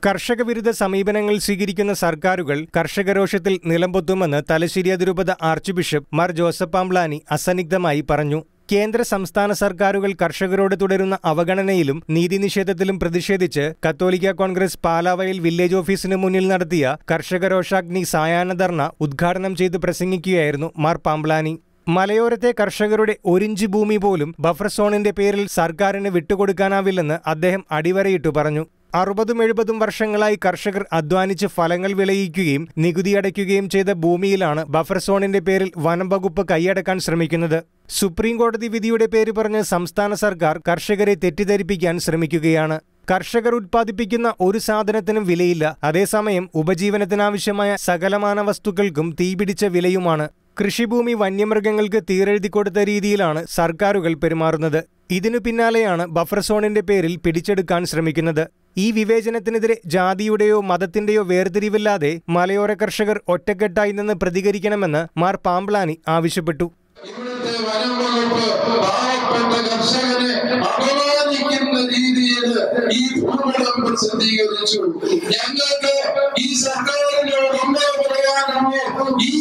കർഷക വിരുദ്ധ സമീപനങ്ങൾ സ്വീകരിക്കുന്ന സർക്കാരുകൾ കർഷകരോഷത്തിൽ നിലംപൊത്തുമെന്ന് തലശ്ശേരി അതിരൂപത archbishop Mar Joseph Pamplany അസന്നിഗ്ധമായി പറഞ്ഞു കേന്ദ്ര സംസ്ഥാന സർക്കാരുകൾ കർഷകരോട് തുടരുന്ന അവഗണനയിലും നീതിനിഷേധത്തിലും പ്രതിഷേധിച്ച് കത്തോലിക്ക കോൺഗ്രസ് പാലാവയൽ വില്ലേജ് ഓഫീസിന് മുന്നിൽ നടത്തിയ കർഷകരോഷാഗ്നി സായാഹ്ന ധർണ ഉദ്ഘാടനം ചെയ്ത് പ്രസംഗിക്കുകയായിരുന്നു മാർ പാംബ്ലാനി മലയോരത്തെ കർഷകരുടെ ഒരിഞ്ച് ഭൂമി പോലും ബഫർ സോണിന്റെ പേരിൽ സർക്കാരിന് വിട്ടുകൊടുക്കാനാവില്ലെന്ന് അദ്ദേഹം അടിവരയിട്ടു പറഞ്ഞു അറുപതും എഴുപതും വർഷങ്ങളായി കർഷകർ അധ്വാനിച്ച് ഫലങ്ങൾ വിളയിക്കുകയും നികുതി അടയ്ക്കുകയും ചെയ്ത ഭൂമിയിലാണ് ബഫർ സോണിന്റെ പേരിൽ വനം വകുപ്പ് കൈയടക്കാൻ ശ്രമിക്കുന്നത് സുപ്രീം കോടതി വിധിയുടെ പേര് പറഞ്ഞ് സംസ്ഥാന സർക്കാർ കർഷകരെ തെറ്റിദ്ധരിപ്പിക്കാൻ ശ്രമിക്കുകയാണ് കർഷകർ ഉത്പാദിപ്പിക്കുന്ന ഒരു സാധനത്തിനും വിലയില്ല അതേസമയം ഉപജീവനത്തിനാവശ്യമായ സകലമാന വസ്തുക്കൾക്കും തീപിടിച്ച വിലയുമാണ് കൃഷിഭൂമി വന്യമൃഗങ്ങൾക്ക് തീരെഴുതി കൊടുത്ത രീതിയിലാണ് സർക്കാരുകൾ പെരുമാറുന്നത് ഇതിനു പിന്നാലെയാണ് ബഫർ സോണിന്റെ പേരിൽ പിടിച്ചെടുക്കാൻ ശ്രമിക്കുന്നത് ഈ വിവേചനത്തിനെതിരെ ജാതിയുടെയോ മതത്തിന്റെയോ വേർതിരിവില്ലാതെ മലയോര കർഷകർ ഒറ്റക്കെട്ടായി നിന്ന് പ്രതികരിക്കണമെന്ന് മാർ പാംബ്ലാനി ആവശ്യപ്പെട്ടു ഇവിടുത്തെ വനം വകുപ്പ് പാവപ്പെട്ട കർഷകരെ അപമാനിക്കുന്ന രീതിയിൽ ഈ ഭൂപടം പ്രസിദ്ധീകരിച്ചു ഞങ്ങൾക്ക് ഈ സർക്കാരിനോട് ഒന്നേ പറയാനുള്ളൂ ഈ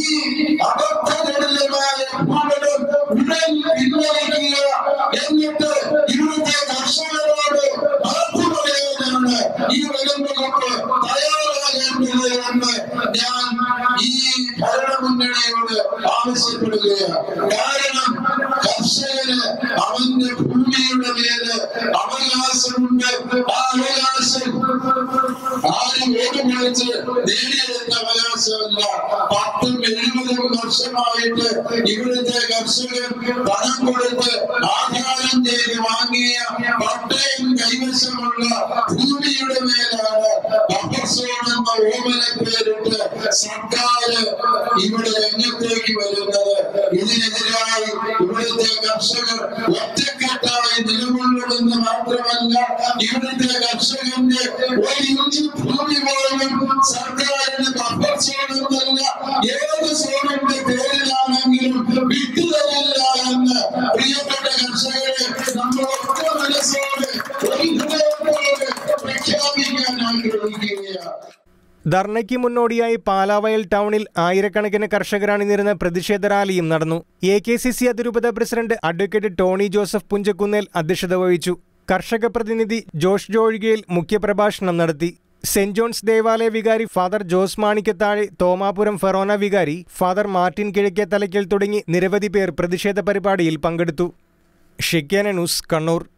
അബദ്ധജടിലമായ ഭൂപടം ഉടൻ പിൻവലിക്കുക എന്നിട്ട് ഇവിടുത്തെ കർഷകരോട് മാപ്പ് പറയാനാണ് ഈ വനം വകുപ്പ് തയ്യാറാകേണ്ടത് എന്ന് ഞാൻ ഈ ഭരണമുന്നണിയോട് ആവശ്യപ്പെടുകയാണ് കാരണം കർഷകന് അവന്റെ ഭൂമിയുടെ മേല് അവകാശമുണ്ട് ആ അവകാശം ആരും ഓടിമറിച്ച് നേടിയെടുത്ത അവകാശമല്ല പത്തും എഴുപതും വർഷമായിട്ട് ഇവിടുത്തെ കർഷകർ പണം കൊടുത്ത് ആധാരം ചെയ്ത് വാങ്ങിയ പട്ടയം കൈവശമുള്ള ഭൂമിയുടെ മേലാണ് ബഫർ സോൺ എന്ന ഓമന പേരിട്ട് സർക്കാർ ഇവിടെ രംഗത്തേക്ക് വരുന്നത് ഇതിനെതിരായി ഇവിടുത്തെ കർഷകർ ഒറ്റക്കെട്ടായി നിലകൊള്ളുമെന്ന് മാത്രമല്ല ഇവിടുത്തെ കർഷകന്റെ ഒരു ഇഞ്ച് ഭൂമി പോലും സർക്കാരിന് ബഫർ സോണെന്നല്ല ഏത് സോണിന്റെ പേരിലാണെങ്കിലും വിട്ടുതരില്ല എന്ന് പ്രിയപ്പെട്ട കർഷകരെ നമ്മൾ ഒറ്റ മനസ്സോടെ ഒരു ഹൃദയത്തോടെ പ്രഖ്യാപിക്കാൻ ആഗ്രഹിക്കുകയാണ് ധർണയ്ക്ക് മുന്നോടിയായി പാലാവയൽ ടൗണിൽ ആയിരക്കണക്കിന് കർഷകരണിനിരുന്ന പ്രതിഷേധ റാലിയും നടന്നു എ കെ സി സി അതിരൂപത president advocate Tony Joseph Punchakkunnel അധ്യക്ഷത വഹിച്ചു കർഷക പ്രതിനിധി ജോഷ് ജോഴികയിൽ മുഖ്യപ്രഭാഷണം നടത്തി സെന്റ് ജോൺസ് ദേവാലയ വികാരി father Jose Manikkathazhe Thomapuram forane വികാരി ഫാദർ മാർട്ടിൻ കിഴക്കേ തലയ്ക്കൽ തുടങ്ങി നിരവധി പേർ പ്രതിഷേധ പരിപാടിയിൽ പങ്കെടുത്തു ഷിക്കാന ന്യൂസ് കണ്ണൂർ